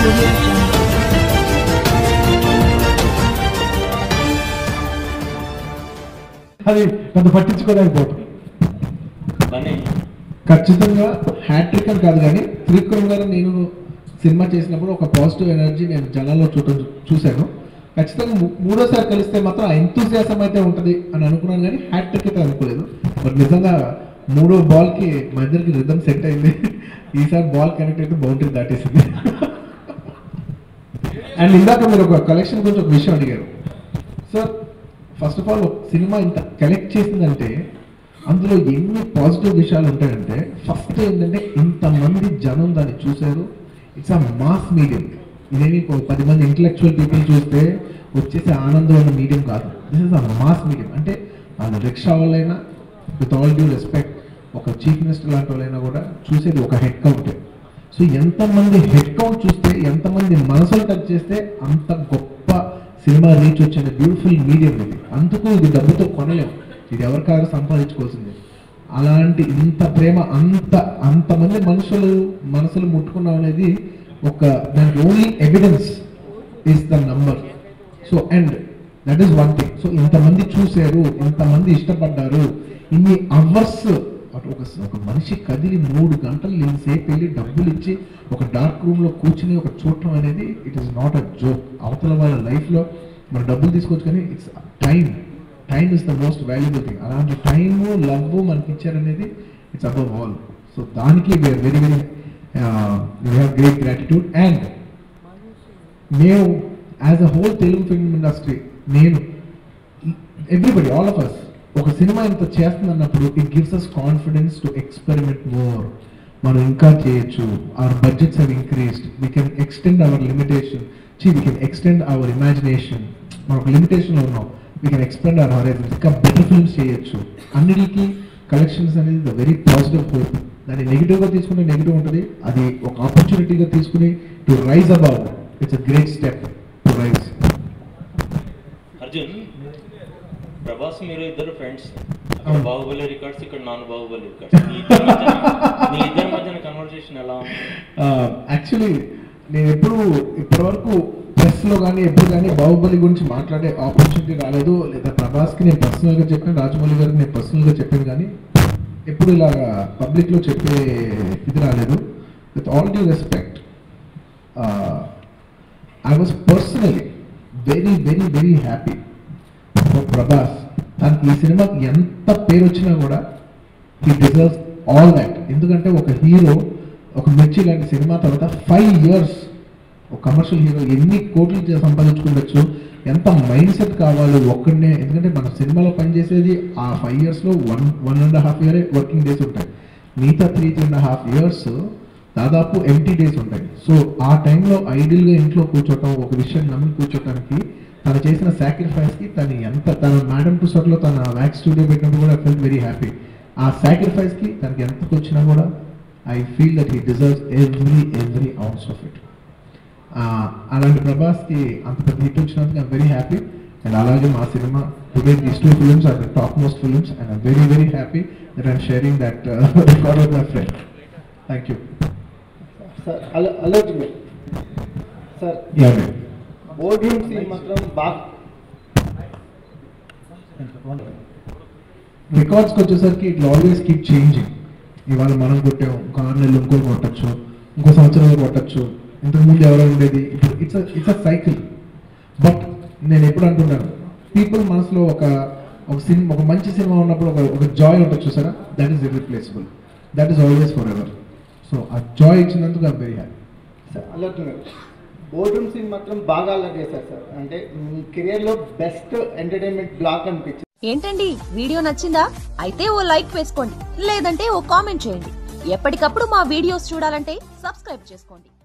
audio jungle. అది పెద్ద పట్టించుకోలేకపోతుంది కానీ ఖచ్చితంగా హ్యాట్రిక్ అని కాదు కానీ త్రివిక్రమ్ గారు నేను సినిమా చేసినప్పుడు ఒక పాజిటివ్ ఎనర్జీ నేను జనాల్లో చూడటం చూశాను ఖచ్చితంగా మూ- మూడోసారి కలిస్తే మాత్రం ఆ ఎంతూజియాసం అయితే ఉంటుంది అని అనుకున్నాను కానీ హ్యాట్రిక్ అయితే అనుకోలేదు బట్ నిజంగా మూడో బాల్కి మా ఇద్దరికి రిధమ్ సెట్ అయింది ఈసారి బాల్ కనెక్ట్ అయితే బౌండరీ దాటేసింది అండ్ ఇందాక మీరు ఒక కలెక్షన్ గురించి ఒక విషయం అడిగారు sir first of all cinema ఇంత కలెక్ట్ చేసిందంటే అందులో ఎన్ని పాజిటివ్ విషయాలు ఉంటాయంటే ఫస్ట్ ఏంటంటే ఇంతమంది జనం దాన్ని చూశారు ఇట్స్ అ మాస్ మీడియం ఇదేమి ఒక పది మంది ఇంటలెక్చువల్ పీపుల్ చూస్తే వచ్చేసే ఆనందం ఉన్న మీడియం కాదు this is a mass medium అంటే వాళ్ళు రిక్షా వాళ్ళైనా విత్ ఆల్ డ్యూ రెస్పెక్ట్ ఒక చీఫ్ మినిస్టర్ లాంటి వాళ్ళైనా కూడా చూసేది ఒక హెడ్ కౌంటే సో ఎంతమంది హెడ్ కౌంట్ చూస్తే ఎంతమంది మనసులు టచ్ చేస్తే అంత గొప్ప సినిమా రీచ్ వచ్చిన బ్యూటిఫుల్ మీడియం ఇది అందుకు ఇది డబ్బుతో కొనలేము ఇది ఎవరికారు సంపాదించుకోవాల్సింది అలాంటి ఇంత ప్రేమ అంత అంతమంది మనుషులు మనసులు ముట్టుకున్నాం అనేది ఒక దానికి only evidence is the number so and that is one thing so ఇంతమంది చూశారు ఇంతమంది ఇష్టపడ్డారు ఇన్ని అవర్స్ అటు ఒక ఒక మనిషి కదిలి మూడు గంటలు సేపు వెళ్ళి డబ్బులు ఇచ్చి ఒక డార్క్ రూమ్ లో కూర్చుని ఒక చూడటం అనేది it is not a joke అవతల వాళ్ళ లైఫ్ లో మన డబ్బులు తీసుకోవచ్చు కానీ it's time time is the most valuable thing అలాంటి టైము లవ్ మనకి ఇచ్చారనేది ఇట్స్ అబౌవ్ ఆల్ సో దానికి we are very very we have great gratitude and మేము as a whole Telugu film industry నేను ఎవ్రీబడి ఆల్ ఆఫ్ అస్ ఒక సినిమా ఇంత చేస్తుందన్నప్పుడు it gives us confidence to experiment more మనం ఇంకా చేయొచ్చు hour budgets have increased we can extend our limitation చీ we can extend our imagination మనం ఒక లిమిటేషన్లో ఉన్నాం we can expand our horizon ఇంకా బెటర్ ఫిల్మ్స్ చేయొచ్చు అన్నిటికీ కలెక్షన్స్ అనేది ద వెరీ పాజిటివ్ హోప్ దాన్ని నెగిటివ్గా తీసుకుంటే నెగిటివ్ ఉంటుంది అది ఒక ఆపర్చునిటీగా తీసుకుని to rise above it's a great step to rise Arjun Prabhas మీరు ఇద్దరు ఫ్రెండ్స్ అక్కడ అవును. బాహుబలి రికార్డ్స్ ఇక్కడ నాన్ బాహుబలి రికార్డ్స్ మీ ఇద్దరి మధ్యన మీ ఇద్దరి మధ్యన కన్వర్జేషన్ ఎలా ఉంది యాక్చువల్లీ నేను ఎప్పుడు ఇప్పటివరకు ప్రెస్ లో కానీ ఎప్పుడు కానీ బాహుబలి గురించి మాట్లాడే ఆపర్చునిటీ రాలేదు లేదా ప్రభాస్కి నేను పర్సనల్ గా చెప్పాను రాజమౌళి గారికి నేను పర్సనల్ గా చెప్పాను కానీ ఎప్పుడు ఇలాగా పబ్లిక్ లో చెప్పే ఇది రాలేదు with all due respect I was personally very very very happy for Prabhas తనకి ఈ సినిమాకి ఎంత పేరు వచ్చినా కూడా హీ డిజర్వ్స్ ఆల్ దాట్ ఎందుకంటే ఒక హీరో ఒక మిర్చి లాంటి సినిమా తర్వాత ఫైవ్ ఇయర్స్ ఒక కమర్షియల్ హీరో ఎన్ని కోట్లు చే- సంపాదించుకుండొచ్చు ఎంత మైండ్ సెట్ కావాలి ఒక్కడనే ఎందుకంటే మన సినిమాలో పనిచేసేది ఆ ఫైవ్ ఇయర్స్లో one one and half year working days ఉంటాయి మిగతా three three and half years దాదాపు ఎంటీ డేస్ ఉంటాయి సో ఆ టైంలో ఐడియల్గా ఇంట్లో కూర్చోవటం ఒక విషయం నమ్మి కూర్చోటానికి తను చేసిన సాక్రిఫైస్కి తను ఎంత తన మేడం టు లో తన వ్యాక్స్ స్టూడియో పెట్టినప్పుడు కూడా ఫీల్ వెరీ హ్యాపీ ఆ సాక్రిఫైస్కి తనకి ఎంతకు వచ్చినా కూడా I feel that he deserves every every ounce of it అలాంటి ప్రభాస్కి అంత పెద్ద హిట్ వచ్చినందుకు ఐమ్ వెరీ హ్యాపీ అండ్ అలాగే మా సినిమా today these two films are the top most films and I'm very very happy that I'm sharing that record with my friend thank you sir అల alert మీ sir yeah board room scene మాత్రం బాగా రికార్డ్స్కి వచ్చేసరికి it always keep changing ఇవాళ మనం కొట్టాం ఒక ఆరు నెలలు ఇంకో కొట్టచ్చు ఇంకో సంవత్సరంలో కొట్టచ్చు ఇంతకు ముందు ఎవరో ఉండేది ఇప్పుడు it's it's a cycle but నేను ఎప్పుడు అంటున్నాను పీపుల్ మనసులో ఒక ఒక సినిమా ఒక మంచి సినిమా ఉన్నప్పుడు ఒక ఒక జాయ్ ఉంటుంది చూసారా that is irreplaceable that is always for ever so ఆ జాయ్ ఇచ్చినందుకు I'm very happy sir alert మీ బోర్డ్ రూమ్ సీన్ మాత్రం బాగా అలర్ట్ చేశారు సార్ అంటే మీ కెరియర్లో బెస్ట్ ఎంటర్టైన్మెంట్ బ్లాక్ అనిపించింది ఏంటండి వీడియో నచ్చిందా అయితే ఓ లైక్ వేసుకోండి లేదంటే ఓ కామెంట్ చేయండి ఎప్పటికప్పుడు మా వీడియోస్ చూడాలంటే సబ్స్క్రైబ్ చేసుకోండి